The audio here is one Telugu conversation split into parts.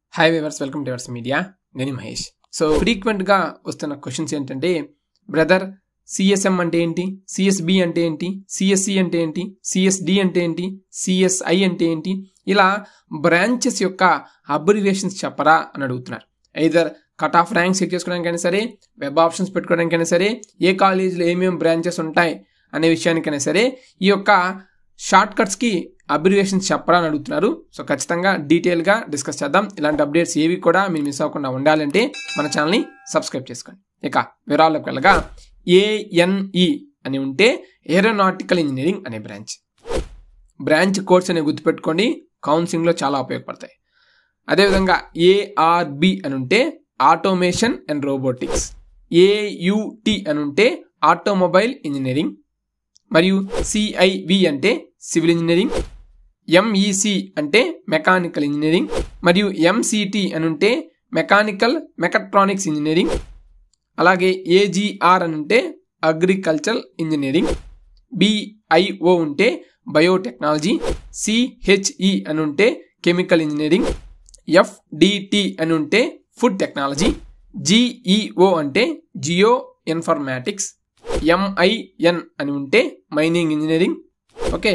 hi viewers welcome to Evers media నేను మహేష్ సో ఫ్రీక్వెంట్గా వస్తున్న క్వశ్చన్స్ ఏంటంటే బ్రదర్ సిఎస్ఎం అంటే ఏంటి సిఎస్బి అంటే ఏంటి సిఎస్సి అంటే ఏంటి సిఎస్డి అంటే ఏంటి సిఎస్ఐ అంటే ఏంటి ఇలా బ్రాంచెస్ యొక్క అబ్రివేషన్స్ చెప్పరా అని అడుగుతున్నారు either cut off ranks check చేసుకోవడానికైనా సరే వెబ్ ఆప్షన్స్ పెట్టుకోవడానికైనా సరే ఏ కాలేజీలో ఏమేమి బ్రాంచెస్ ఉంటాయి అనే విషయానికైనా సరే ఈ యొక్క షార్ట్ కట్స్కి అబ్రివేషన్స్ చెప్పరా అని అడుగుతున్నారు సో ఖచ్చితంగా డీటెయిల్గా డిస్కస్ చేద్దాం ఇలాంటి అప్డేట్స్ ఏవి కూడా మీరు మిస్ అవ్వకుండా ఉండాలంటే మన ఛానల్ని సబ్స్క్రైబ్ చేసుకోండి ఇక వివరాల్లోకి వెళ్ళగా ఏఎన్ఈ అని ఉంటే ఏరోనాటికల్ ఇంజనీరింగ్ అనే బ్రాంచ్ బ్రాంచ్ కోర్స్ అనేవి గుర్తుపెట్టుకోండి కౌన్సిలింగ్లో చాలా ఉపయోగపడతాయి అదేవిధంగా ఏఆర్బి అని ఉంటే ఆటోమేషన్ అండ్ రోబోటిక్స్ ఏయుటి అని ఉంటే ఆటోమొబైల్ ఇంజనీరింగ్ మరియు సిఐవి అంటే సివిల్ ఇంజనీరింగ్ ఎంఈసి అంటే మెకానికల్ ఇంజనీరింగ్ మరియు ఎంసిటి అని ఉంటే మెకానికల్ మెకట్రానిక్స్ ఇంజనీరింగ్ అలాగే ఏజీఆర్ అని ఉంటే అగ్రికల్చరల్ ఇంజనీరింగ్ బిఐఓ ఉంటే బయోటెక్నాలజీ సిహెచ్ఈ అని ఉంటే కెమికల్ ఇంజనీరింగ్ ఎఫ్డిటి అని ఉంటే ఫుడ్ టెక్నాలజీ జిఈఓ అంటే జియో ఇన్ఫర్మాటిక్స్ ఎంఐఎన్ అని ఉంటే mining engineering okay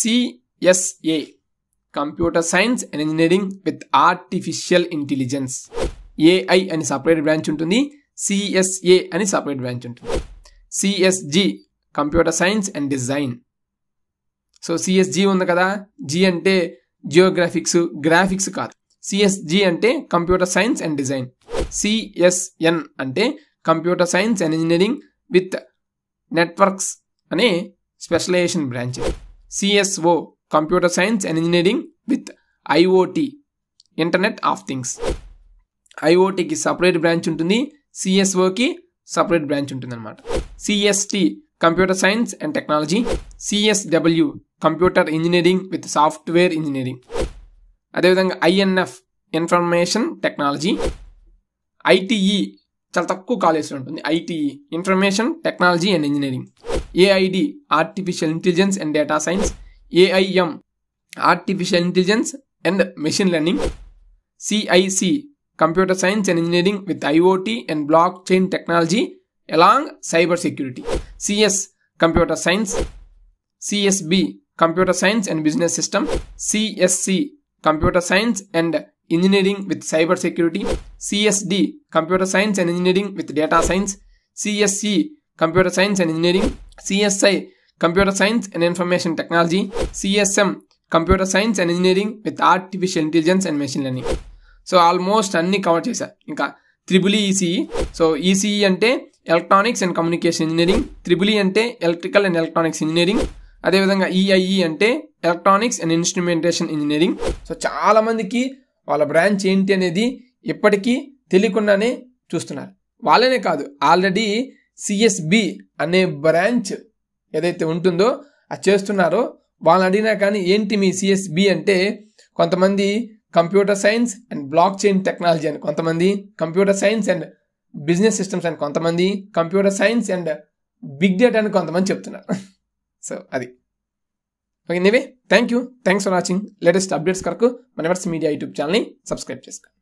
CSA computer science and engineering with artificial intelligence AI అని సపరేట్ బ్రాంచ్ ఉంటుంది సిఎస్ఏ అని సపరేట్ బ్రాంచ్ ఉంటుంది CSG computer science and design so CSG ఉంది కదా జి అంటే జియోగ్రాఫిక్స్ గ్రాఫిక్స్ కాదు సిఎస్జి అంటే computer science and design CSN అంటే computer science and engineering with networks అనే specialization branch CSO computer science and engineering with IoT internet of things ఐఓటికి సపరేట్ బ్రాంచ్ ఉంటుంది సిఎస్ఓకి సపరేట్ బ్రాంచ్ ఉంటుంది అనమాట CST computer science and technology CSW computer engineering with software engineering అదేవిధంగా ఐఎన్ఎఫ్ ఇన్ఫర్మేషన్ టెక్నాలజీ ఐటీఈ చాలా తక్కువ కాలేజ్లో ఉంటుంది ITE information technology and engineering AID artificial intelligence and data science AIM artificial intelligence and machine learning CIC computer science and engineering with IoT and block chain technology along cyber security CS computer science CSB computer science and business system CSC computer science and engineering with cyber security CSD computer science and engineering with data science CSC computer science and engineering CSI computer science and information technology CSM computer science and engineering with artificial intelligence and machine learning so almost అన్ని కవర్ చేశా ఇంకా త్రిబుల్ ఈసీఈ సో ఈసీఈ అంటే electronics and communication engineering triple E అంటే ఎలక్ట్రికల్ అండ్ ఎలక్ట్రానిక్స్ ఇంజనీరింగ్ అదేవిధంగా ఈఐఈ అంటే electronics and instrumentation engineering so చాలా మందికి వాళ్ళ బ్రాంచ్ ఏంటి అనేది ఇప్పటికీ తెలియకుండానే చూస్తున్నారు వాళ్ళనే కాదు ఆల్రెడీ సిఎస్బి అనే బ్రాంచ్ ఏదైతే ఉంటుందో అది చేస్తున్నారో వాళ్ళని అడిగినా కానీ ఏంటి మీ సిఎస్బి అంటే కొంతమంది computer science and block chain technology అని కొంతమంది computer science and business systems అని కొంతమంది computer science and big data అని కొంతమంది చెప్తున్నారు సో అది ఓకే నీవే thank you thanks for watching latest updates కొరకు మన ఎవర్స్ మీడియా యూట్యూబ్ ఛానల్ని సబ్స్క్రైబ్ చేసుకోండి